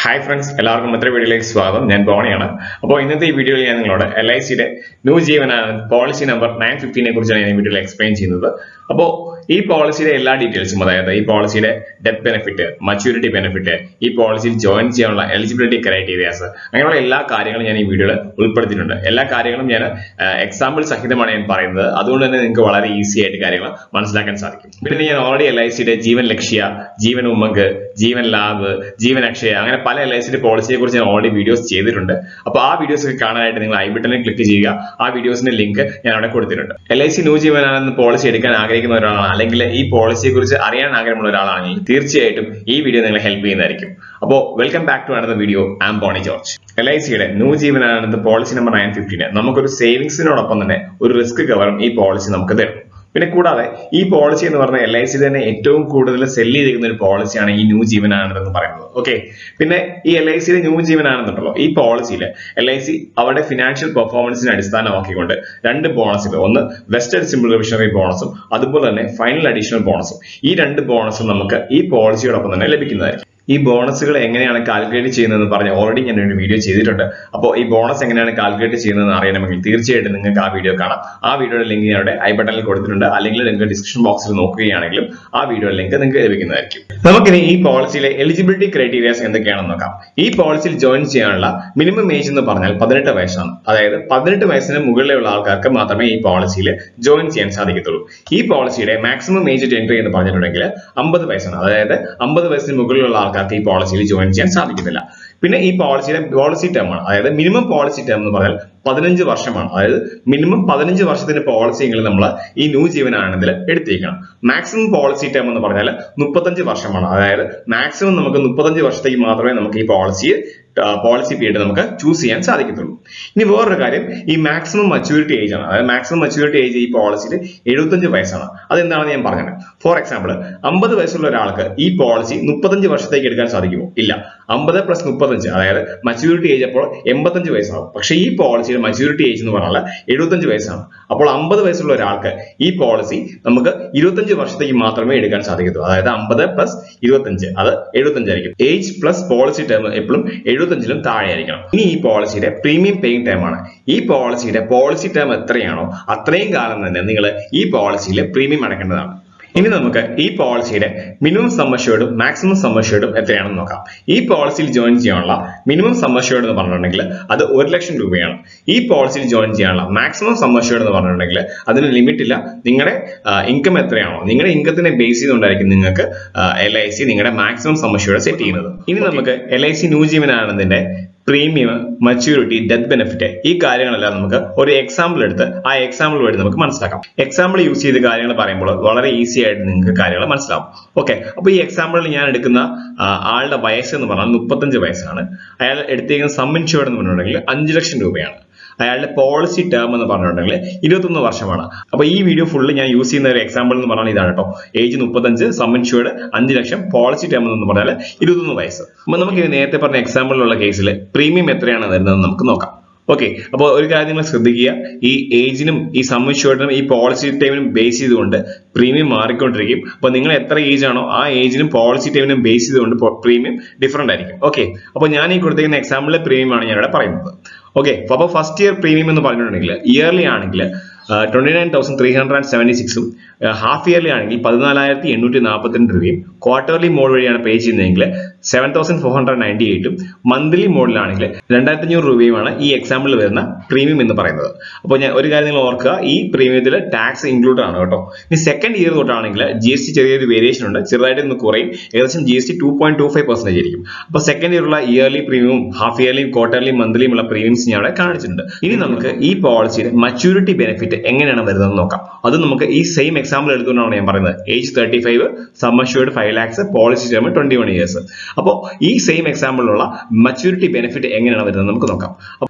hi friends എല്ലാവർക്കും മറ്റൊരു വീഡിയോയിലേക്ക് സ്വാഗതം ഞാൻ ബോണിയാണ് അപ്പോൾ ഇന്നത്തെ ഈ വീഡിയോയിൽ ഞാൻ നിങ്ങളോട് എൽ ഐ സിയുടെ ന്യൂ ജീവനാണ് പോളിസി നമ്പർ നയൻ ഫിഫ്റ്റീനെ കുറിച്ചാണ് ഞാൻ ഈ വീഡിയോയിൽ എക്സ്പ്ലെയിൻ ചെയ്യുന്നത് അപ്പോൾ ഈ പോളിസിയുടെ എല്ലാ ഡീറ്റെയിൽസും അതായത് ഈ പോളിസിയുടെ ഡെത്ത് ബെനിഫിറ്റ് മച്യൂരിറ്റി ബെനിഫിറ്റ് ഈ പോളിസിയിൽ ജോയിൻ ചെയ്യാനുള്ള എലിജിബിലിറ്റി ക്രൈറ്റീരിയാസ് അങ്ങനെയുള്ള എല്ലാ കാര്യങ്ങളും ഞാൻ ഈ വീഡിയോയിൽ ഉൾപ്പെടുത്തിയിട്ടുണ്ട് എല്ലാ കാര്യങ്ങളും ഞാൻ എക്സാമ്പിൾ സഹിതമാണ് ഞാൻ പറയുന്നത് അതുകൊണ്ട് തന്നെ നിങ്ങൾക്ക് വളരെ ഈസി ആയിട്ട് കാര്യങ്ങൾ മനസ്സിലാക്കാൻ സാധിക്കും പിന്നെ ഞാൻ ഓൾറെഡി എൽ ഐ സിയുടെ ജീവൻ ലക്ഷ്യ ജീവൻ ഉമ്മങ്ക് ജീവൻ ലാഭ് ജീവൻ അക്ഷയ അങ്ങനെ പല എൽ ഐ സിയുടെ പോളിസിയെ കുറിച്ച് ഞാൻ ഓൾറെഡി വീഡിയോസ് ചെയ്തിട്ടുണ്ട് അപ്പോൾ ആ വീഡിയോസ് ഒക്കെ കാണാനായിട്ട് നിങ്ങൾ ഐ ബട്ടണിൽ ക്ലിക്ക് ചെയ്യുക ആ വീഡിയോസിന്റെ ലിങ്ക് ഞാൻ അവിടെ കൊടുത്തിട്ടുണ്ട് എൽ ഐ സി ന്യൂ ജീവനാണെന്ന് പോളിസി എടുക്കാൻ ആഗ്രഹിക്കുന്ന ഒരാളാണ് അല്ലെങ്കിൽ ഈ പോളിസിയെ കുറിച്ച് അറിയാൻ ആഗ്രഹമുള്ള ഒരാളാണെങ്കിൽ തീർച്ചയായിട്ടും ഈ വീഡിയോ നിങ്ങളെ ഹെൽപ്പ് ചെയ്യുന്നതായിരിക്കും അപ്പോൾ welcome back to another video am Boni George L I സിയുടെ new Jeevan Anand policy number nine ഫിഫ്റ്റീന് നമുക്കൊരു സേവിങ്സിനോടൊപ്പം തന്നെ ഒരു റിസ്ക് കവറും ഈ പോളിസി നമുക്ക് തരും പിന്നെ കൂടാതെ ഈ പോളിസി എന്ന് പറഞ്ഞാൽ എൽ ഐ സി തന്നെ ഏറ്റവും കൂടുതൽ സെല് ചെയ്തിരിക്കുന്ന ഒരു പോളിസിയാണ് ഈ ന്യൂ ജീവനാനന്ദ എന്ന് പറയുന്നത് ഓക്കെ പിന്നെ ഈ എൽ ഐ സിയിലെ ന്യൂ ജീവനാനന്ദ ഉണ്ടല്ലോ ഈ പോളിസിയിൽ എൽ ഐ സി അവരുടെ ഫിനാൻഷ്യൽ പെർഫോമൻസിനെ അടിസ്ഥാനമാക്കിക്കൊണ്ട് രണ്ട് ബോണസുകൾ ഒന്ന് വെസ്റ്റഡ് സിമ്പിൾ റിവിഷണറി ബോണസും അതുപോലെ തന്നെ ഫൈനൽ അഡീഷണൽ ബോണസും ഈ രണ്ട് ബോണസും നമുക്ക് ഈ പോളിസിയോടൊപ്പം തന്നെ ലഭിക്കുന്നതായിരിക്കും ഈ ബോണസുകൾ എങ്ങനെയാണ് കാൽക്കുലേറ്റ് ചെയ്യുന്നതെന്ന് പറഞ്ഞ് ഓൾറെഡി ഞാൻ ഒരു വീഡിയോ ചെയ്തിട്ടുണ്ട് അപ്പോൾ ഈ ബോണസ് എങ്ങനെയാണ് കാൽക്കുലേറ്റ് ചെയ്യുന്നതെന്ന് അറിയണമെങ്കിൽ തീർച്ചയായിട്ടും നിങ്ങൾക്ക് ആ വീഡിയോ കാണാം ആ വീഡിയോയുടെ ലിങ്ക് ഞാൻ അവിടെ ഐ ബട്ടണിൽ കൊടുത്തിട്ടുണ്ട് അല്ലെങ്കിൽ നിങ്ങൾക്ക് ഡിസ്ക്രിപ്ഷൻ ബോക്സിൽ നോക്കുകയാണെങ്കിലും ആ വീഡിയോയുടെ ലിങ്ക് നിങ്ങൾക്ക് ലഭിക്കുന്നതായിരിക്കും നമുക്കിനി ഈ പോളിസിയിലെ എലിജിബിലിറ്റി ക്രൈറ്റീരിയാസ് എന്തൊക്കെയാണെന്ന് നോക്കാം ഈ പോളിസിയിൽ ജോയിൻ ചെയ്യാനുള്ള മിനിമം ഏജ് എന്ന് പറഞ്ഞാൽ പതിനെട്ട് വയസ്സാണ് അതായത് പതിനെട്ട് വയസ്സിന് മുകളിലുള്ള ആൾക്കാർക്ക് മാത്രമേ ഈ പോളിസിയിൽ ജോയിൻ ചെയ്യാൻ സാധിക്കത്തുള്ളൂ ഈ പോളിസിയുടെ മാക്സിമം ഏജ് എൻട്രി എന്ന് പറഞ്ഞിട്ടുണ്ടെങ്കിൽ അമ്പത് വയസ്സാണ് അതായത് അമ്പത് വയസ്സിന് മുകളിലുള്ള ആൾക്കാർക്ക് ഈ പോളിസിയിൽ ജോയിൻ ചെയ്യാൻ സാധിക്കുന്നില്ല പിന്നെ ഈ പോളിസിയുടെ പോളിസി ടേം ആണ് അതായത് മിനിമം പോളിസി ടേം എന്ന് പറഞ്ഞാൽ പതിനഞ്ച് വർഷമാണ് അതായത് മിനിമം പതിനഞ്ച് വർഷത്തിന്റെ പോളിസിയെങ്കിലും നമ്മൾ ഈ ന്യൂ ജീവനാനന്ദിൽ എടുത്തേക്കണം മാക്സിമം പോളിസി ടേം എന്ന് പറഞ്ഞാൽ മുപ്പത്തഞ്ച് വർഷമാണ് അതായത് മാക്സിമം നമുക്ക് മുപ്പത്തഞ്ച് വർഷത്തേക്ക് മാത്രമേ നമുക്ക് ഈ പോളിസി പോളിസി പീരീഡ് നമുക്ക് ചൂസ് ചെയ്യാൻ സാധിക്കത്തുള്ളൂ ഇനി വേറൊരു കാര്യം ഈ മാക്സിമം മച്യൂരിറ്റി ഏജ് ആണ് അതായത് മാക്സിമം മച്യൂരിറ്റി ഏജ് ഈ പോളിസിയിൽ എഴുപത്തഞ്ച് വയസ്സാണ് അതെന്താണെന്ന് ഞാൻ പറഞ്ഞത് ഫോർ എക്സാമ്പിൾ അമ്പത് വയസ്സുള്ള ഒരാൾക്ക് ഈ പോളിസി മുപ്പത്തഞ്ച് വർഷത്തേക്ക് എടുക്കാൻ സാധിക്കുമോ ഇല്ല അമ്പത് പ്ലസ് മുപ്പത്തഞ്ച് അതായത് മച്യൂരിറ്റി ഏജ് അപ്പോൾ എൺപത്തഞ്ച് വയസ്സാകും പക്ഷെ ഈ പോളിസിയുടെ മച്യൂരിറ്റി ഏജ് എന്ന് പറഞ്ഞാൽ എഴുപത്തഞ്ച് വയസ്സാണ് അപ്പോൾ അമ്പത് വയസ്സുള്ള ഒരാൾക്ക് ഈ പോളിസി നമുക്ക് ഇരുപത്തഞ്ച് വർഷത്തേക്ക് മാത്രമേ എടുക്കാൻ സാധിക്കത്തുള്ളൂ അതായത് അമ്പത് പ്ലസ് ഇരുപത്തഞ്ച് അത് എഴുപത്തഞ്ചായിരിക്കും ഏജ് പ്ലസ് പോളിസി ടേം എപ്പോഴും എഴുപത്തഞ്ചിലും താഴെ ആയിരിക്കണം ഇനി ഈ പോളിസിയുടെ പ്രീമിയം പേയിങ് ടൈം ആണ് ഈ പോളിസിയുടെ പോളിസി ടേം എത്രയാണോ അത്രയും കാലം തന്നെ നിങ്ങൾ ഈ പോളിസിയിൽ പ്രീമിയം അടയ്ക്കേണ്ടതാണ് ഇനി നമുക്ക് ഈ പോളിസിയുടെ മിനിമം സമ്മർഷ്യോർഡും മാക്സിമം സമ്മർഷ്യോർഡും എത്രയാണെന്ന് നോക്കാം ഈ പോളിസിയിൽ ജോയിൻ ചെയ്യാനുള്ള മിനിമം സമ്മർഷ്യോർഡ് എന്ന് പറഞ്ഞിട്ടുണ്ടെങ്കിൽ അത് ഒരു ലക്ഷം രൂപയാണ് ഈ പോളിസിയിൽ ജോയിൻ ചെയ്യാനുള്ള മാക്സിമം സമ്മർഷ്യോർഡ് എന്ന് പറഞ്ഞിട്ടുണ്ടെങ്കിൽ അതിന് ലിമിറ്റ് ഇല്ല നിങ്ങളുടെ ഇൻകം എത്രയാണോ നിങ്ങളുടെ ഇൻകത്തിനെ ബേസ് ചെയ്തുകൊണ്ടായിരിക്കും നിങ്ങൾക്ക് എൽ ഐ സി നിങ്ങളുടെ മാക്സിമം സമ്മർഷ്യോർഡ് സെറ്റ് ചെയ്യുന്നത് ഇനി നമുക്ക് L I C new Jeevan ആനന്ദിന്റെ പ്രീമിയം മച്യൂരിറ്റി ഡെത്ത് ബെനിഫിറ്റ് ഈ കാര്യങ്ങളെല്ലാം നമുക്ക് ഒരു എക്സാമ്പിൾ എടുത്ത് ആ എക്സാമ്പിൾ വഴി നമുക്ക് മനസ്സിലാക്കാം എക്സാമ്പിൾ യൂസ് ചെയ്ത് കാര്യങ്ങൾ പറയുമ്പോൾ വളരെ ഈസി ആയിട്ട് നിങ്ങൾക്ക് കാര്യങ്ങൾ മനസ്സിലാവും ഓക്കെ അപ്പോൾ ഈ എക്സാമ്പിളിൽ ഞാൻ എടുക്കുന്ന ആളുടെ വയസ്സ് എന്ന് പറഞ്ഞാൽ മുപ്പത്തഞ്ച് വയസ്സാണ് അയാൾ എടുത്തേക്കുന്ന സം ഇൻഷുർഡ് എന്ന് പറഞ്ഞിട്ടുണ്ടെങ്കിൽ അഞ്ച് ലക്ഷം രൂപയാണ് അയാളുടെ പോളിസി ടേം എന്ന് പറഞ്ഞിട്ടുണ്ടെങ്കിൽ ഇരുപത്തൊന്ന് വർഷമാണ് അപ്പൊ ഈ വീഡിയോ ഫുള്ള് ഞാൻ യൂസ് ചെയ്യുന്ന ഒരു എക്സാമ്പിൾ എന്ന് പറഞ്ഞാൽ ഇതാണ് കേട്ടോ ഏജ് മുപ്പത്തഞ്ച് സം ഇൻഷുർഡ് അഞ്ച് ലക്ഷം പോളിസി ടേം എന്ന് പറഞ്ഞാൽ ഇരുപത്തൊന്ന് വയസ്സ് അപ്പൊ നമുക്ക് ഇത് നേരത്തെ പറഞ്ഞ എക്സാമ്പിളിലുള്ള കേസിൽ പ്രീമിയം എത്രയാണ് വരുന്നത് നമുക്ക് നോക്കാം ഓക്കെ അപ്പോൾ ഒരു കാര്യം നിങ്ങൾ ശ്രദ്ധിക്കുക ഈ ഏജിനും ഈ സം ഇൻഷുർഡിനും ഈ പോളിസി ടൈമിനും ബേസ് ചെയ്തുകൊണ്ട് പ്രീമിയം മാറിക്കൊണ്ടിരിക്കും അപ്പോൾ നിങ്ങൾ എത്ര ഏജ് ആണോ ആ ഏജിനും പോളിസി ടൈമിനും ബേസ് ചെയ്തുകൊണ്ട് പ്രീമിയം ഡിഫറെന്റ് ആയിരിക്കും ഓക്കെ അപ്പോൾ ഞാൻ ഈ കൊടുത്തിരിക്കുന്ന എക്സാമ്പിളിലെ പ്രീമിയം ആണ് ഞാൻ ഇവിടെ പറയുന്നത് ഓക്കെ അപ്പോൾ ഫസ്റ്റ് ഇയർ പ്രീമിയം എന്ന് പറഞ്ഞിട്ടുണ്ടെങ്കിൽ ഇയർലി ആണെങ്കിൽ twenty nine thousand three hundred and seventy സിക്സും ഹാഫ് ഇയർലി ആണെങ്കിൽ പതിനാലായിരത്തി എണ്ണൂറ്റി നാൽപ്പത്തിരണ്ട് രൂപയും ക്വാർട്ടർലി മോഡ് വഴിയാണ് പേ ചെയ്യുന്നതെങ്കിൽ seven thousand four hundred ninety എയ്റ്റും മന്ത്ലി മോഡിലാണെങ്കിൽ രണ്ടായിരത്തി അഞ്ഞൂറ് രൂപയുമാണ് ഈ എക്സാമ്പിളിൽ വരുന്ന പ്രീമിയം എന്ന് പറയുന്നത് അപ്പോൾ ഞാൻ ഒരു കാര്യം നിങ്ങൾ ഓർക്കുക ഈ പ്രീമിയത്തിൽ ടാക്സ് ഇൻക്ലൂഡ് ആണ് കേട്ടോ ഇനി സെക്കൻഡ് ഇയർ തൊട്ടാണെങ്കിൽ ജി എസ് ടി ചെറിയൊരു വേരിയേഷൻ ഉണ്ട് ചെറുതായിട്ട് ഒന്ന് കുറയും ഏകദേശം G S T two point two five percentage ആയിരിക്കും അപ്പോൾ സെക്കൻഡ് ഇയറുള്ള ഇയർലി പ്രീമിയവും ഹാഫ് ഇയർലിയും ക്വാർട്ടർലിയും മന്ത്ലിയും ഉള്ള പ്രീമിയംസ് ഞാൻ അവിടെ കാണിച്ചിട്ടുണ്ട് ഇനി നമുക്ക് ഈ പോളിസിയുടെ മച്യൂരിറ്റി ബെനിഫിറ്റ് എങ്ങനെയാണ് വരുന്നത് നോക്കാം അത് നമുക്ക് ഈ സെയിം എക്സാമ്പിൾ എടുത്തുകൊണ്ടാണ് ഞാൻ പറയുന്നത് age thirty five sum assured five lakhs policy term twenty one years അപ്പോൾ ഈ സെയിം എക്സാമ്പിളിലുള്ള മച്യൂരിറ്റി ബെനിഫിറ്റ് എങ്ങനെയാണ് വരുന്നത് നമുക്ക് നോക്കാം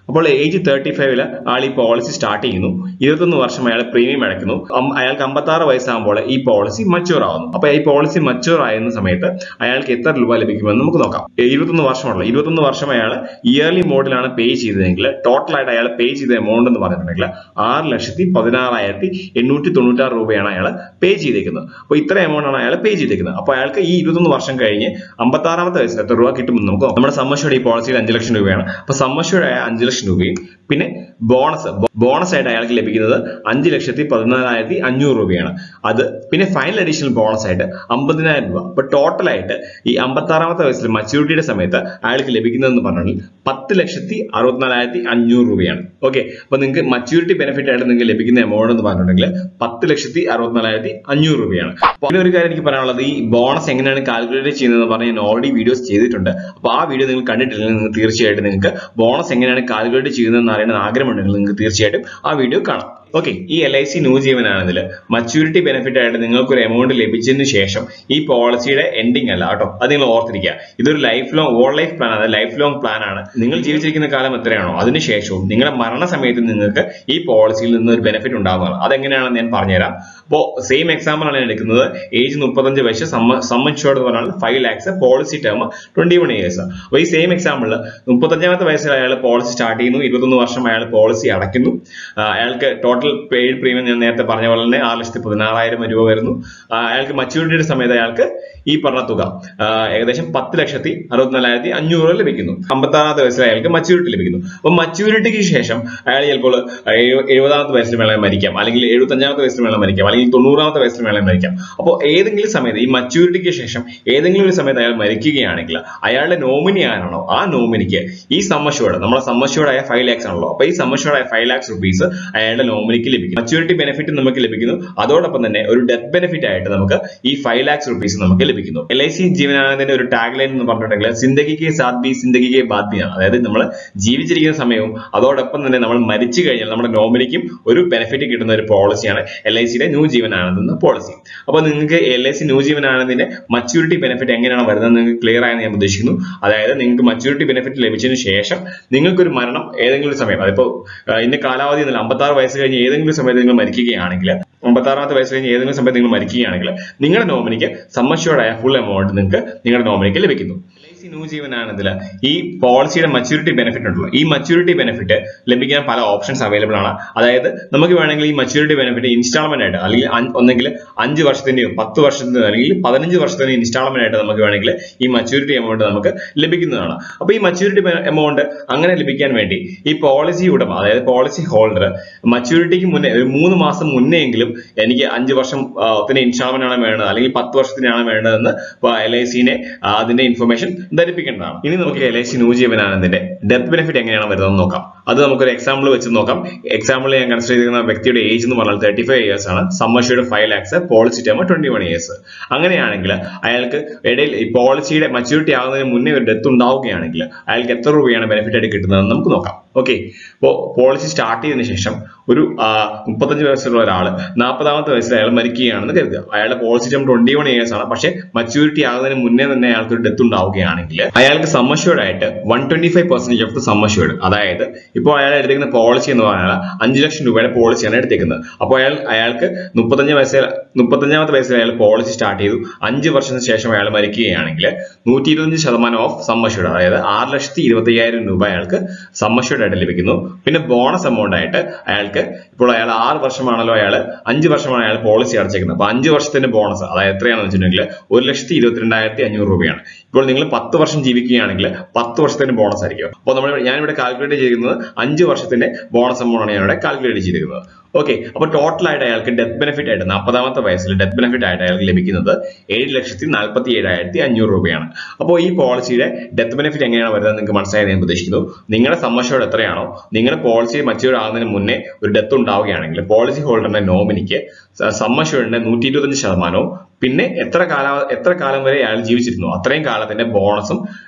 അപ്പോൾ ഏജ് തേർട്ടി ഫൈവില് ആൾ ഈ പോളിസി സ്റ്റാർട്ട് ചെയ്യുന്നു ഇരുപത്തൊന്ന് വർഷം അയാൾ പ്രീമിയം അടയ്ക്കുന്നു അം- അയാൾക്ക് അമ്പത്തി ആറ് വയസ്സാകുമ്പോൾ ഈ പോളിസി മച്ചുവർ ആവുന്നു അപ്പൊ ഈ പോളിസി മച്ചുവർ ആയിരുന്ന സമയത്ത് അയാൾക്ക് എത്ര രൂപ ലഭിക്കുമെന്ന് നമുക്ക് നോക്കാം ഇരുപത്തൊന്ന് വർഷമുള്ള ഇരുപത്തൊന്ന് വർഷം അയാൾ ഇയർലി മോഡിലാണ് പേ ചെയ്തതെങ്കിൽ ടോട്ടൽ ആയിട്ട് അയാൾ പേ ചെയ്ത എമൗണ്ട് എന്ന് പറഞ്ഞിട്ടുണ്ടെങ്കിൽ ആറ് ലക്ഷത്തി പതിനാറായിരത്തി എണ്ണൂറ്റി തൊണ്ണൂറ്റാറ് രൂപയാണ് അയാൾ പേ ചെയ്തേക്കുന്നത് അപ്പോൾ ഇത്ര എമൗണ്ട് ആണ് അയാൾ പേ ചെയ്തേക്കുന്നത് അപ്പോൾ അയാൾക്ക് ഈ ഇരുപത്തൊന്ന് വർഷം കഴിഞ്ഞ് അമ്പത്തി ആറാമത്തെ വയസ്സിൽ എത്ര രൂപ കിട്ടുമെന്ന് നമുക്ക് നോക്കാം നമ്മുടെ സമ്മർഷയുടെ ഈ പോളിസിയിൽ അഞ്ച് ലക്ഷം രൂപയാണ് അപ്പൊ സമ്മർഷയുടെ അഞ്ച് ലക്ഷം രൂപയും പിന്നെ ബോണസ് ബോണസ് ആയിട്ട് അയാൾക്ക് ലഭിക്കുന്നത് അഞ്ച് ലക്ഷത്തി പതിനാലായിരത്തി അഞ്ഞൂറ് രൂപയാണ് അത് പിന്നെ ഫൈനൽ അഡീഷണൽ ബോണസ് ആയിട്ട് അമ്പതിനായിരം രൂപ അപ്പൊ ടോട്ടൽ ആയിട്ട് ഈ അമ്പത്തി ആറാമത്തെ വയസ്സിൽ മച്യൂരിറ്റിയുടെ സമയത്ത് അയാൾക്ക് ലഭിക്കുന്നതെന്ന് പറഞ്ഞാൽ പത്ത് ലക്ഷത്തി അറുപത്തിനാലായിരത്തി അഞ്ഞൂറ് രൂപയാണ് ഓക്കെ അപ്പൊ നിങ്ങൾക്ക് മച്യൂരിറ്റി ബെനിഫിറ്റ് ആയിട്ട് നിങ്ങൾക്ക് ലഭിക്കുന്ന എമൗണ്ട് എന്ന് പറഞ്ഞിട്ടുണ്ടെങ്കിൽ പത്ത് ലക്ഷത്തി അറുപത്തിനാലായിരത്തി അഞ്ഞൂറ് രൂപയാണ് അപ്പൊ പിന്നെ ഒരു കാര്യം എനിക്ക് പറയാനുള്ളത് ഈ ബോണസ് എങ്ങനെയാണ് കാൽക്കുലേറ്റ് ചെയ്യുന്നത് പറഞ്ഞ് ഞാൻ ഓൾറെഡി വീഡിയോസ് ചെയ്തിട്ടുണ്ട് അപ്പൊ ആ വീഡിയോ നിങ്ങൾ കണ്ടിട്ടില്ലെങ്കിൽ നിങ്ങൾ തീർച്ചയായിട്ടും നിങ്ങൾക്ക് ബോണസ് എങ്ങനെയാണ് കാൽക്കുലേറ്റ് ചെയ്യുന്നതെന്ന് അറിയണമെന്ന് ആഗ്രഹമുണ്ടെങ്കിൽ നിങ്ങൾക്ക് തീർച്ചയായിട്ടും ആ വീഡിയോ കാണാം ഓക്കെ ഈ എൽ ഐ സി ന്യൂ ജീവനാണെന്നിൽ മച്യൂരിറ്റി ബെനിഫിറ്റ് ആയിട്ട് നിങ്ങൾക്ക് ഒരു എമൗണ്ട് ലഭിച്ചതിന് ശേഷം ഈ പോളിസിയുടെ എൻഡിങ് അല്ല കേട്ടോ അത് നിങ്ങൾ ഓർത്തിരിക്കുക ഇതൊരു life long all life plan ആണ് ലൈഫ് ലോങ് പ്ലാൻ ആണ് നിങ്ങൾ ജീവിച്ചിരിക്കുന്ന കാലം എത്രയാണോ അതിനുശേഷവും നിങ്ങളുടെ മരണസമയത്ത് നിങ്ങൾക്ക് ഈ പോളിസിയിൽ നിന്ന് ഒരു ബെനിഫിറ്റ് ഉണ്ടാകുന്നതാണ് അതെങ്ങനെയാണെന്ന് ഞാൻ പറഞ്ഞുതരാം അപ്പോൾ സെയിം എക്സാമ്പിൾ ആണ് ഞാൻ എടുക്കുന്നത് ഏജ് മുപ്പത്തഞ്ച് വയസ്സ് സമ്മൻഷോർഡ് എന്ന് പറഞ്ഞാൽ five lakhs policy term twenty one years അപ്പോൾ ഈ സെയിം എക്സാമ്പിളിൽ മുപ്പത്തഞ്ചാമത്തെ വയസ്സിൽ അയാൾ പോളിസി സ്റ്റാർട്ട് ചെയ്യുന്നു ഇരുപത്തൊന്ന് വർഷം അയാൾ പോളിസി അടയ്ക്കുന്നു ആ, അയാൾക്ക് ടോട്ടൽ പെയ്ഡ് പ്രീമിയം ഞാൻ നേരത്തെ പറഞ്ഞ പോലെ തന്നെ ആറ് ലക്ഷത്തി പതിനാറായിരം രൂപ വരുന്നു ആ, അയാൾക്ക് മച്യൂരിറ്റിയുടെ സമയത്ത് അയാൾക്ക് ഈ പറഞ്ഞ തുക ആ, ഏകദേശം പത്ത് ലക്ഷത്തി അറുപത്തിനാലായിരത്തി അഞ്ഞൂറ് രൂപ ലഭിക്കുന്നു അമ്പത്താറാമത്തെ വയസ്സിൽ അയാൾക്ക് മച്യൂരിറ്റി ലഭിക്കുന്നു അപ്പൊ മച്യൂരിറ്റിക്ക് ശേഷം അയാൾ ചിലപ്പോൾ എഴു- എഴുപതാമത്തെ വയസ്സിൽ വേണമെങ്കിൽ മരിക്കാം അല്ലെങ്കിൽ എഴുപത്തഞ്ചാമത്തെ വയസ്സിൽ വേണമെങ്കിൽ മരിക്കാം അല്ലെങ്കിൽ തൊണ്ണൂറാമത്തെ വയസ്സിൽ വേണമെങ്കിൽ മരിക്കാം അപ്പോൾ ഏതെങ്കിലും സമയത്ത് ഈ മച്യൂരിറ്റിക്ക് ശേഷം ഏതെങ്കിലും ഒരു സമയത്ത് അയാൾ മരിക്കുകയാണെങ്കിൽ അയാളുടെ നോമിനി ആരാണോ ആ നോമിനിക്ക് ഈ സമ്മഷ്യോർഡ് നമ്മളെ സമ്മഷ്യോർഡ് ആയ ഫൈവ് ലാക്സ് ആണല്ലോ അപ്പൊ ഈ സമ്മഷ്യോർഡ് ആയ ഫൈവ് ലാക്സ് റുപ്പീസ് അയാളുടെ നോമിനിക്ക് ലഭിക്കും മച്യൂരിറ്റി ബെനിഫിറ്റ് നമുക്ക് ലഭിക്കുന്നു അതോടൊപ്പം തന്നെ ഒരു ഡെത്ത് ബെനിഫിറ്റ് ആയിട്ട് നമുക്ക് ഈ ഫൈവ് ലാക്സ് റുപ്പീസ് നമുക്ക് ലഭിക്കുന്നു എൽ ഐ സി ജീവനാനന്ദന്റെ ഒരു ടാഗ് ലൈൻ എന്ന് പറഞ്ഞിട്ടുണ്ടെങ്കിൽ സിന്ദഗിക്ക് സാത് ബി സിന്ദഗിക്ക് ബാത് ബി ആണ് അതായത് നമ്മൾ ജീവിച്ചിരിക്കുന്ന സമയവും അതോടൊപ്പം തന്നെ നമ്മൾ മരിച്ചു കഴിഞ്ഞാൽ നമ്മുടെ നോമിനിക്കും ഒരു ബെനിഫിറ്റ് കിട്ടുന്ന ഒരു പോളിസിയാണ് എൽ ഐ സിയുടെ ന്യൂ ജീവനാനന്ദ് എന്ന പോളിസി അപ്പോൾ നിങ്ങൾക്ക് എൽ ഐ സി ന്യൂ ജീവനാനന്ദിന്റെ മച്യൂരിറ്റി ബെനിഫിറ്റ് എങ്ങനെയാണ് വരുന്നത് നിങ്ങൾക്ക് ക്ലിയർ ആയെന്ന് ഞാൻ ഉദ്ദേശിക്കുന്നു അതായത് നിങ്ങൾക്ക് മച്യൂരിറ്റി ബെനിഫിറ്റ് ലഭിച്ചതിന് ശേഷം നിങ്ങൾക്കൊരു മരണം ഏതെങ്കിലും ഒരു സമയം അതിപ്പോ ആ, ഇന്ന കാലാവധി എന്നല്ല അമ്പത്താറ് വയസ്സ് കഴിഞ്ഞ് ഏതെങ്കിലും ഒരു സമയത്ത് നിങ്ങൾ മരിക്കുകയാണെങ്കിൽ അമ്പത്താറാമത്തെ വയസ്സ് കഴിഞ്ഞ് ഏതെങ്കിലും സമയത്ത് നിങ്ങൾ മരിക്കുകയാണെങ്കിൽ നിങ്ങളുടെ നോമിനിക്ക് സമ്മഷ്യോർഡ് ആയ ഫുൾ എമൗണ്ട് നിങ്ങൾക്ക് നിങ്ങളുടെ നോമിനിക്ക് ലഭിക്കുന്നു LIC ന്യൂ ജീവനാനന്ദിൽ ഈ പോളിസിയുടെ മച്യൂരിറ്റി ബെനിഫിറ്റ് ഉണ്ടല്ലോ ഈ മച്യൂരിറ്റി ബെനിഫിറ്റ് ലഭിക്കാൻ പല ഓപ്ഷൻസ് അവൈലബിൾ ആണ് അതായത് നമുക്ക് വേണമെങ്കിൽ ഈ മച്യൂരിറ്റി ബെനിഫിറ്റ് ഇൻസ്റ്റാൾമെന്റ് ആയിട്ട് അല്ലെങ്കിൽ അഞ്ച്- ഒന്നെങ്കിൽ അഞ്ച് വർഷത്തിന്റെയോ പത്ത് വർഷത്തിന്റെയോ അല്ലെങ്കിൽ പതിനഞ്ച് വർഷത്തിന്റെയോ ഇൻസ്റ്റാൾമെന്റ് ആയിട്ട് നമുക്ക് വേണമെങ്കിൽ ഈ മച്യൂരിറ്റി എമൗണ്ട് നമുക്ക് ലഭിക്കുന്നതാണ് അപ്പൊ ഈ മച്യൂരിറ്റി എമൗണ്ട് അങ്ങനെ ലഭിക്കാൻ വേണ്ടി ഈ പോളിസി ഉടമ അതായത് പോളിസി ഹോൾഡർ മച്യൂരിറ്റിക്ക് മുന്നേ ഒരു മൂന്ന് മാസം മുന്നേ എങ്കിലും എനിക്ക് അഞ്ച് വർഷം ആ, ത്തിന് ഇൻസ്റ്റാൾമെന്റ് ആണ് വേണ്ടത് അല്ലെങ്കിൽ പത്ത് വർഷത്തിനാണ് വേണ്ടതെന്ന് എൽ ഐ സിനെ അതിന്റെ ഇൻഫർമേഷൻ ധരിപ്പിക്കേണ്ടതാണ് ഇനി നമുക്ക് എൽ ഐ സി നൂജീവനാനന്ദിന്റെ ഡെത്ത് ബെനിഫിറ്റ് എങ്ങനെയാണ് വരുന്നത് നോക്കാം അത് നമുക്കൊരു എക്സാമ്പിൾ വെച്ച് നോക്കാം എക്സാമ്പിൾ ഞാൻ കൺസിഡർ ചെയ്തിരിക്കുന്ന വ്യക്തിയുടെ ഏജ് എന്ന് പറഞ്ഞാൽ തേർട്ടി ഫൈവ് ഇയേഴ്സ് ആണ് സമ്മർഷിയുടെ five lakhs policy term twenty one years അങ്ങനെയാണെങ്കിൽ അയാൾക്ക് ഇടയിൽ ഈ പോളിസിയുടെ മച്യൂരിറ്റി ആകുന്നതിന് മുന്നേ ഒരു ഡെത്ത് ഉണ്ടാവുകയാണെങ്കിൽ അയാൾക്ക് എത്ര രൂപയാണ് ബെനിഫിറ്റ് ആയിട്ട് കിട്ടുന്നതെന്ന് നമുക്ക് നോക്കാം ഓക്കെ ഇപ്പോൾ പോളിസി സ്റ്റാർട്ട് ചെയ്തതിനു ശേഷം ഒരു ആ, മുപ്പത്തഞ്ച് വയസ്സുള്ള ഒരാൾ നാൽപ്പതാമത്തെ വയസ്സിൽ അയാൾ മരിക്കുകയാണെന്ന് കരുതുക അയാളുടെ policy time twenty one years ആണ് പക്ഷേ മച്യൂരിറ്റി ആകുന്നതിന് മുന്നേ തന്നെ അയാൾക്ക് ഒരു ഡെത്ത് ഉണ്ടാവുകയാണെങ്കിൽ അയാൾക്ക് സമ്മഷ്യൂർഡ് ആയിട്ട് one twenty five percentage of the sum assured അതായത് ഇപ്പോൾ അയാൾ എടുത്തേക്കുന്ന പോളിസി എന്ന് പറഞ്ഞാൽ അഞ്ച് ലക്ഷം രൂപയുടെ പോളിസിയാണ് എടുത്തേക്കുന്നത് അപ്പോൾ അയാൾ അയാൾക്ക് മുപ്പത്തഞ്ച് വയസ്സിൽ മുപ്പത്തഞ്ചാമത്തെ വയസ്സിൽ അയാൾ പോളിസി സ്റ്റാർട്ട് ചെയ്തു അഞ്ച് വർഷത്തിന് ശേഷം അയാൾ മരിക്കുകയാണെങ്കിൽ നൂറ്റി ഇരുപത്തഞ്ച് ശതമാനം ഓഫ് സമ്മഷ്യൂർഡ് അതായത് ആറ് ലക്ഷത്തി ഇരുപത്തി അയ്യായിരം രൂപ അയാൾക്ക് സമ്മഷ്യൂർഡ് ആയിട്ട് ലഭിക്കുന്നു പിന്നെ ബോണസ് എമൗണ്ട് ആയിട്ട് അയാൾക്ക് ഇപ്പോൾ അയാൾ ആറ് വർഷമാണല്ലോ അയാൾ അഞ്ച് വർഷമാണ് അയാൾ പോളിസി അടച്ചേക്കുന്നത് അപ്പൊ അഞ്ച് വർഷത്തിന്റെ ബോണസ് അതായത് എത്രയാണെന്ന് വെച്ചിട്ടുണ്ടെങ്കിൽ ഒരു ലക്ഷത്തി ഇരുപത്തിരണ്ടായിരത്തി അഞ്ഞൂറ് രൂപയാണ് ഇപ്പോൾ നിങ്ങൾ പത്ത് വർഷം ജീവിക്കുകയാണെങ്കിൽ പത്ത് വർഷത്തിന്റെ ബോണസ് ആയിരിക്കും അപ്പോൾ നമ്മൾ ഞാനിവിടെ കാൽക്കുലേറ്റ് ചെയ്യുന്നത് അഞ്ച് വർഷത്തിന്റെ ബോണസ് എമൗണ്ട് ആണ് ഞാനിവിടെ കാൽക്കുലേറ്റ് ചെയ്തിരിക്കുന്നത് ഓക്കെ അപ്പോൾ ടോട്ടൽ ആയിട്ട് അയാൾക്ക് ഡെത്ത് ബെനിഫിറ്റ് ആയിട്ട് നാൽപ്പതാമത്തെ വയസ്സിൽ ഡെത്ത് ബെനിഫിറ്റ് ആയിട്ട് അയാൾക്ക് ലഭിക്കുന്നത് ഏഴ് ലക്ഷത്തി നാൽപ്പത്തി ഏഴായിരത്തി അഞ്ഞൂറ് രൂപയാണ് അപ്പോൾ ഈ പോളിസിയുടെ ഡെത്ത് ബെനിഫിറ്റ് എങ്ങനെയാണ് വരുന്നത് നിങ്ങൾക്ക് മനസ്സിലായി ഞാൻ പ്രതീക്ഷിക്കുന്നു നിങ്ങളുടെ സമ്മർഷോട് എത്രയാണോ നിങ്ങളുടെ പോളിസി മച്യൂർ ആകുന്നതിന് മുന്നേ ഒരു ഡെത്ത് ഉണ്ടാവുകയാണെങ്കിൽ പോളിസി ഹോൾഡറിന്റെ നോമിനിക്ക് സമ്മർഷോടിന്റെ നൂറ്റി ഇരുപത്തഞ്ച് ശതമാനവും പിന്നെ എത്ര കാല എത്ര കാലം വരെ അയാൾ ജീവിച്ചിരുന്നു അത്രയും കാലത്തിന്റെ ബോണസും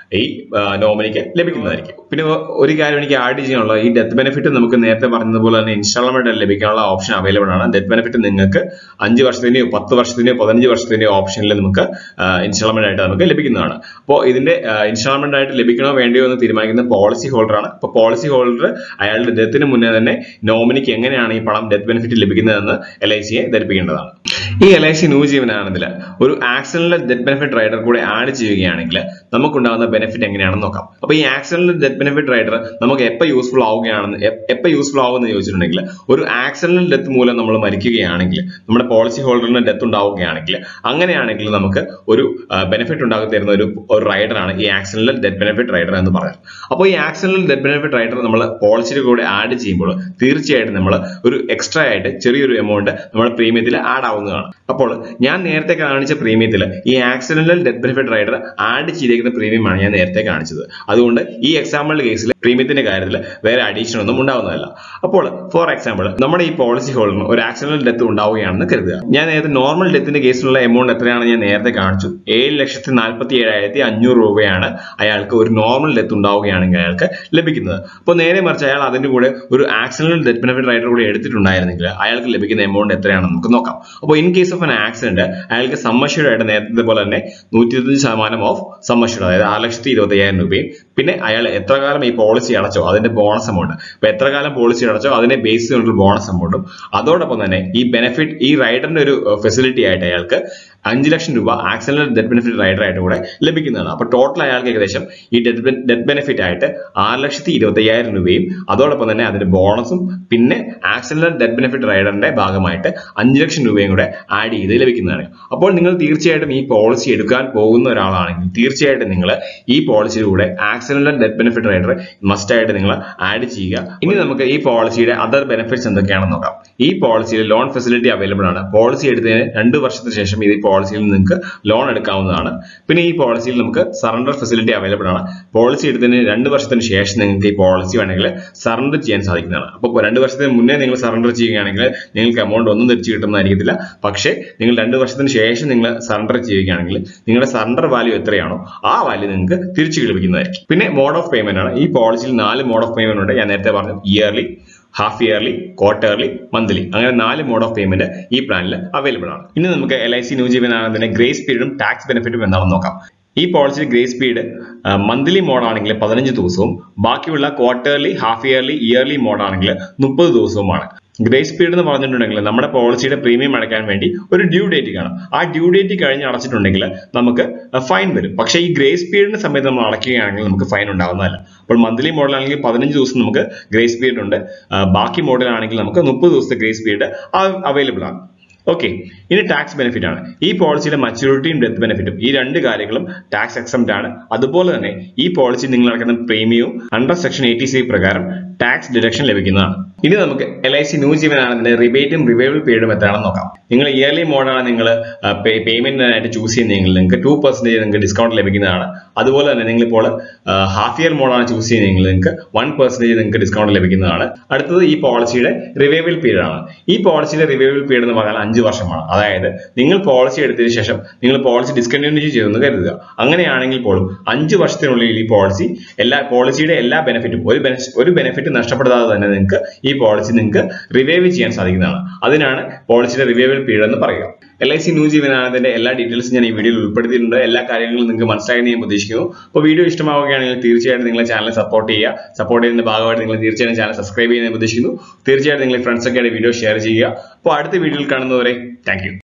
ഈ നോമിനിക്ക് ലഭിക്കുന്നതായിരിക്കും പിന്നെ ഒരു കാര്യം എനിക്ക് ആഡ് ചെയ്യാനുള്ള ഈ ഡെത്ത് ബെനിഫിറ്റ് നമുക്ക് നേരത്തെ പറഞ്ഞതുപോലെ തന്നെ ഇൻസ്റ്റാൾമെന്റ് ലഭിക്കാനുള്ള ഓപ്ഷൻ അവൈലബിൾ ആണ് ഡെത്ത് ബെനിഫിറ്റ് നിങ്ങൾക്ക് അഞ്ച് വർഷത്തിന്റെയോ പത്ത് വർഷത്തിന്റെയോ പതിനഞ്ച് വർഷത്തിന്റെയോ ഓപ്ഷനിൽ നമുക്ക് ഇൻസ്റ്റാൾമെന്റ് ആയിട്ട് നമുക്ക് ലഭിക്കുന്നതാണ് അപ്പോൾ ഇതിന്റെ ഇൻസ്റ്റാൾമെന്റ് ആയിട്ട് ലഭിക്കണോ വേണ്ടിയോ എന്ന് തീരുമാനിക്കുന്ന പോളിസി ഹോൾഡർ ആണ് അപ്പോൾ പോളിസി ഹോൾഡർ അയാളുടെ ഡെത്തിന് മുന്നേ തന്നെ നോമിനിക്ക് എങ്ങനെയാണ് ഈ പണം ഡെത്ത് ബെനിഫിറ്റ് ലഭിക്കുന്നതെന്ന് എൽ ഐ സിയെ ധരിപ്പിക്കേണ്ടതാണ് ഈ എൽ ഐ സി ന്യൂ ജീവനാണെന്നില്ല ഒരു ആക്സിഡന്റൽ ഡെത്ത് ബെനിഫിറ്റ് റൈഡർ കൂടെ ആഡ് ചെയ്യുകയാണെങ്കിൽ നമുക്കുണ്ടാകുന്ന ബെനിഫിറ്റ് എങ്ങനെയാണെന്ന് നോക്കാം അപ്പോൾ ഈ ആക്സിഡന്റൽ ഡെത്ത് ബെനിഫിറ്റ് റൈഡർ നമുക്ക് എപ്പോൾ യൂസ്ഫുൾ ആവുകയാണെന്ന് എപ്പോൾ യൂസ്ഫുൾ ആവുമെന്ന് ചോദിച്ചിട്ടുണ്ടെങ്കിൽ ഒരു ആക്സിഡന്റൽ ഡെത്ത് മൂലം നമ്മൾ മരിക്കുകയാണെങ്കിൽ നമ്മുടെ പോളിസി ഹോൾഡറിന് ഡെത്ത് ഉണ്ടാവുകയാണെങ്കിൽ അങ്ങനെയാണെങ്കിൽ നമുക്ക് ഒരു ബെനിഫിറ്റ് ഉണ്ടാക്കി തരുന്ന ഒരു ഒരു റൈഡറാണ് ഈ ആക്സിഡന്റൽ ഡെത്ത് ബെനിഫിറ്റ് റൈഡർ എന്ന് പറയുന്നത് അപ്പോൾ ഈ ആക്സിഡന്റൽ ഡെത്ത് ബെനിഫിറ്റ് റൈഡർ നമ്മൾ പോളിസിയുടെ കൂടെ ആഡ് ചെയ്യുമ്പോൾ തീർച്ചയായിട്ടും നമ്മൾ ഒരു എക്സ്ട്രാ ആയിട്ട് ചെറിയൊരു എമൗണ്ട് നമ്മുടെ പ്രീമിയത്തിൽ ആഡ് ആവുന്നതാണ് അപ്പോൾ ഞാൻ നേരത്തെ കാണിച്ച പ്രീമിയത്തിൽ ഈ accidental death benefit rider add ചെയ്തേക്കുന്ന പ്രീമിയമാണ് ഞാൻ നേരത്തെ കാണിച്ചത് അതുകൊണ്ട് ഈ എക്സാമ്പിൾ കേസിൽ പ്രീമിയത്തിന്റെ കാര്യത്തിൽ വേറെ അഡീഷൻ ഒന്നും ഉണ്ടാവുന്നതല്ല അപ്പോൾ ഫോർ എക്സാമ്പിൾ നമ്മുടെ ഈ പോളിസി ഹോൾഡറിന് ഒരു ആക്സിഡന്റൽ ഡെത്ത് ഉണ്ടാവുകയാണെന്ന് കരുതുക ഞാൻ നേരത്തെ നോർമൽ ഡെത്തിന്റെ കേസിലുള്ള എമൗണ്ട് എത്രയാണെന്ന് ഞാൻ നേരത്തെ കാണിച്ചു ഏഴ് ലക്ഷത്തി നാൽപ്പത്തി ഏഴായിരത്തി അഞ്ഞൂറ് രൂപയാണ് അയാൾക്ക് ഒരു നോർമൽ ഡെത്ത് ഉണ്ടാവുകയാണെങ്കിൽ അയാൾക്ക് ലഭിക്കുന്നത് അപ്പോൾ നേരെ മറിച്ച് അയാൾ അതിന്റെ കൂടെ ഒരു ആക്സിഡന്റൽ ഡെത്ത് ബെനിഫിറ്റ് റൈഡർ കൂടെ എടുത്തിട്ടുണ്ടായിരുന്നെങ്കിൽ അയാൾക്ക് ലഭിക്കുന്ന എമൗണ്ട് എത്രയാണെന്ന് നമുക്ക് നോക്കാം അപ്പോൾ in case of an accident അയാൾക്ക് സമ്മഷ്യൂർഡ് ആയിട്ട് നേരത്തെ പോലെ തന്നെ നൂറ്റി ഇരുപത്തഞ്ച് ശതമാനം ഓഫ് സമ്മഷ്യൂർഡ് അതായത് ആറ് ലക്ഷത്തി ഇരുപത്തി അയ്യായിരം രൂപയും പിന്നെ അയാൾ എത്ര കാലം ഈ പോളിസി അടച്ചോ അതിന്റെ ബോണസ് എമൗണ്ട് അപ്പൊ എത്ര കാലം പോളിസി അടച്ചോ അതിനെ ബേസ് ചെയ്തുള്ള ബോണസ് എമൗണ്ടും അതോടൊപ്പം തന്നെ ഈ ബെനിഫിറ്റ് ഈ റൈഡറിന്റെ ഒരു ഫെസിലിറ്റി ആയിട്ട് അയാൾക്ക് അഞ്ച് ലക്ഷം രൂപ ആക്സിഡന്റൽ ഡെത്ത് ബെനിഫിറ്റ് റൈഡർ ആയിട്ട് കൂടെ ലഭിക്കുന്നതാണ് അപ്പൊ ടോട്ടൽ അയാൾക്ക് ഏകദേശം ഈ ഡെത്ത് ഡെത്ത് ബെനിഫിറ്റ് ആയിട്ട് ആറ് ലക്ഷത്തി ഇരുപത്തി അയ്യായിരം രൂപയും അതോടൊപ്പം തന്നെ അതിന്റെ ബോണസും പിന്നെ ആക്സിഡന്റൽ ഡെത്ത് ബെനിഫിറ്റ് റൈഡറിന്റെ ഭാഗമായിട്ട് അഞ്ച് ലക്ഷം രൂപയും കൂടെ ആഡ് ചെയ്ത് ലഭിക്കുന്നതാണ് അപ്പോൾ നിങ്ങൾ തീർച്ചയായിട്ടും ഈ പോളിസി എടുക്കാൻ പോകുന്ന ഒരാളാണെങ്കിൽ തീർച്ചയായിട്ടും നിങ്ങൾ ഈ പോളിസിയിലൂടെ accidental death benefit rider must ആയിട്ട് നിങ്ങൾ ആഡ് ചെയ്യുക ഇനി നമുക്ക് ഈ പോളിസിയുടെ അതർ ബെനിഫിറ്റ്സ് എന്തൊക്കെയാണെന്ന് നോക്കാം ഈ പോളിസിയിൽ ലോൺ ഫെസിലിറ്റി അവൈലബിൾ ആണ് പോളിസി എടുത്തതിന് രണ്ട് വർഷത്തിന് ശേഷം ഈ പോളിസിയിൽ നിങ്ങൾക്ക് ലോൺ എടുക്കാവുന്നതാണ് പിന്നെ ഈ പോളിസിയിൽ നമുക്ക് സറണ്ടർ ഫെസിലിറ്റി അവൈലബിൾ ആണ് പോളിസി എടുത്തതിന് രണ്ട് വർഷത്തിന് ശേഷം നിങ്ങൾക്ക് ഈ പോളിസി വേണമെങ്കിൽ സറണ്ടർ ചെയ്യാൻ സാധിക്കുന്നതാണ് അപ്പോൾ രണ്ട് വർഷത്തിന് മുന്നേ നിങ്ങൾ സറണ്ടർ ചെയ്യുകയാണെങ്കിൽ നിങ്ങൾക്ക് എമൗണ്ട് ഒന്നും തിരിച്ചു കിട്ടുന്നതായിരിക്കത്തില്ല പക്ഷേ നിങ്ങൾ രണ്ട് വർഷത്തിന് ശേഷം നിങ്ങൾ സറണ്ടർ ചെയ്യുകയാണെങ്കിൽ നിങ്ങളുടെ സറണ്ടർ വാല്യൂ എത്രയാണോ ആ വാല്യൂ നിങ്ങൾക്ക് തിരിച്ചു ലഭിക്കുന്നതായിരിക്കും പിന്നെ മോഡ് ഓഫ് പേയ്മെന്റ് ആണ് ഈ പോളിസിയിൽ നാല് മോഡ് ഓഫ് പേയ്മെന്റ് ഉണ്ട് ഞാൻ നേരത്തെ പറഞ്ഞു yearly half yearly quarterly monthly അങ്ങനെ നാല് മോഡ് ഓഫ് പേയ്മെന്റ് ഈ പ്ലാനിൽ അവൈലബിൾ ആണ് ഇനി നമുക്ക് എൽ ഐ സി ന്യൂ ജീവനാനന്ദന്റെ ഗ്രേസ് പീരീഡും ടാക്സ് ബെനിഫിറ്റും എന്താണെന്ന് നോക്കാം ഈ പോളിസി ഗ്രേസ് പീരീഡ് മന്ത്ലി മോഡാണെങ്കിൽ പതിനഞ്ച് ദിവസവും ബാക്കിയുള്ള ക്വാർട്ടർലി ഹാഫ് ഇയർലി ഇയർലി മോഡാണെങ്കിൽ മുപ്പത് ദിവസവുമാണ് ഗ്രേസ് പീരീഡ് എന്ന് പറഞ്ഞിട്ടുണ്ടെങ്കിൽ നമ്മുടെ പോളിസിയുടെ പ്രീമിയം അടയ്ക്കാൻ വേണ്ടി ഒരു ഡ്യൂ ഡേറ്റ് കാണും ആ ഡ്യൂ ഡേറ്റ് കഴിഞ്ഞ് അടച്ചിട്ടുണ്ടെങ്കിൽ നമുക്ക് ഫൈൻ വരും പക്ഷേ ഈ ഗ്രേസ് പീരീഡിന്റെ സമയത്ത് നമ്മൾ അടയ്ക്കുകയാണെങ്കിൽ നമുക്ക് ഫൈൻ ഉണ്ടാകുന്നതല്ല അപ്പോൾ മന്ത്ലി മോഡലാണെങ്കിൽ പതിനഞ്ച് ദിവസം നമുക്ക് ഗ്രേസ് പീരീഡ് ഉണ്ട് ബാക്കി മോഡലാണെങ്കിൽ നമുക്ക് മുപ്പത് ദിവസത്തെ ഗ്രേസ് പീരീഡ് അവൈലബിൾ ആണ് ഓക്കെ ഇനി ടാക്സ് ബെനിഫിറ്റ് ആണ് ഈ പോളിസിയുടെ മച്യൂരിറ്റിയും ഡെത്ത് ബെനിഫിറ്റും ഈ രണ്ട് കാര്യങ്ങളും ടാക്സ് എക്സംപ്റ്റ് ആണ് അതുപോലെ തന്നെ ഈ പോളിസി നിങ്ങൾ അടക്കുന്ന പ്രീമിയവും അണ്ടർ സെക്ഷൻ എയ്റ്റി സി പ്രകാരം ടാക്സ് ഡിഡക്ഷൻ ലഭിക്കുന്നതാണ് ഇനി നമുക്ക് എൽ ഐ സി ന്യൂ ജീവനാണെന്നതിന്റെ റിബേറ്റും റിവൈവൽ പീരീഡും എത്രയാണെന്ന് നോക്കാം നിങ്ങൾ ഇയർലി മോഡാണ് നിങ്ങൾ പേയ്മെന്റിനായിട്ട് ചൂസ് ചെയ്യുന്നതെങ്കിൽ നിങ്ങൾക്ക് ടു പെർസെന്റേജ് നിങ്ങൾക്ക് ഡിസ്കൗണ്ട് ലഭിക്കുന്നതാണ് അതുപോലെ തന്നെ നിങ്ങൾ ഇപ്പോൾ ഹാഫ് ഇയർ മോഡാണ് ചൂസ് ചെയ്യുന്നതെങ്കിൽ നിങ്ങൾക്ക് വൺ പെർസെന്റേജ് നിങ്ങൾക്ക് ഡിസ്കൗണ്ട് ലഭിക്കുന്നതാണ് അടുത്തത് ഈ പോളിസിയുടെ റിവൈവൽ പീരീഡ് ആണ് ഈ പോളിസിയുടെ റിവൈവൽ പീരീഡ് എന്ന് പറഞ്ഞാൽ അഞ്ച് വർഷമാണ് അതായത് നിങ്ങൾ പോളിസി എടുത്തതിന് ശേഷം നിങ്ങൾ പോളിസി ഡിസ്കണ്ടിന്യൂ ചെയ്തെന്ന് കരുതുക അങ്ങനെയാണെങ്കിൽ പോലും അഞ്ച് വർഷത്തിനുള്ളിൽ ഈ പോളിസി എല്ലാ പോളിസിയുടെ എല്ലാ ബെനിഫിറ്റും ഒരു ഒരു ബെനിഫിറ്റ് നഷ്ടപ്പെടുത്താതെ തന്നെ നിങ്ങൾക്ക് ഈ പോളിസി നിങ്ങൾക്ക് റിവൈവ് ചെയ്യാൻ സാധിക്കുന്നതാണ് അതിനാണ് പോളിസിയുടെ റിവൈവൽ പീരീഡ് എന്ന് പറയുക എൽ ഐ സി ന്യൂ ജീവനാനന്ദന്റെ എല്ലാ ഡീറ്റെയിൽസും ഞാൻ ഈ വീഡിയോയിൽ ഉൾപ്പെടുത്തിയിട്ടുണ്ട് എല്ലാ കാര്യങ്ങളും നിങ്ങൾക്ക് മനസ്സിലായെന്ന് ഞാൻ പ്രതീക്ഷിക്കുന്നു അപ്പോൾ വീഡിയോ ഇഷ്ടമാവുകയാണെങ്കിൽ തീർച്ചയായിട്ടും നിങ്ങളെ ചാനൽ സപ്പോർട്ട് ചെയ്യുക സപ്പോർട്ട് ചെയ്യുന്നതിന്റെ ഭാഗമായിട്ട് നിങ്ങൾ തീർച്ചയായും ചാനൽ സബ്സ്ക്രൈബ് ചെയ്യുന്നത് പ്രതീക്ഷിക്കുന്നു തീർച്ചയായിട്ടും നിങ്ങൾ ഫ്രണ്ട്സ് ഒക്കെ വീഡിയോ ഷെയർ ചെയ്യുക അപ്പോൾ അടുത്ത വീഡിയോയിൽ കാണുന്നവരെ താങ്ക്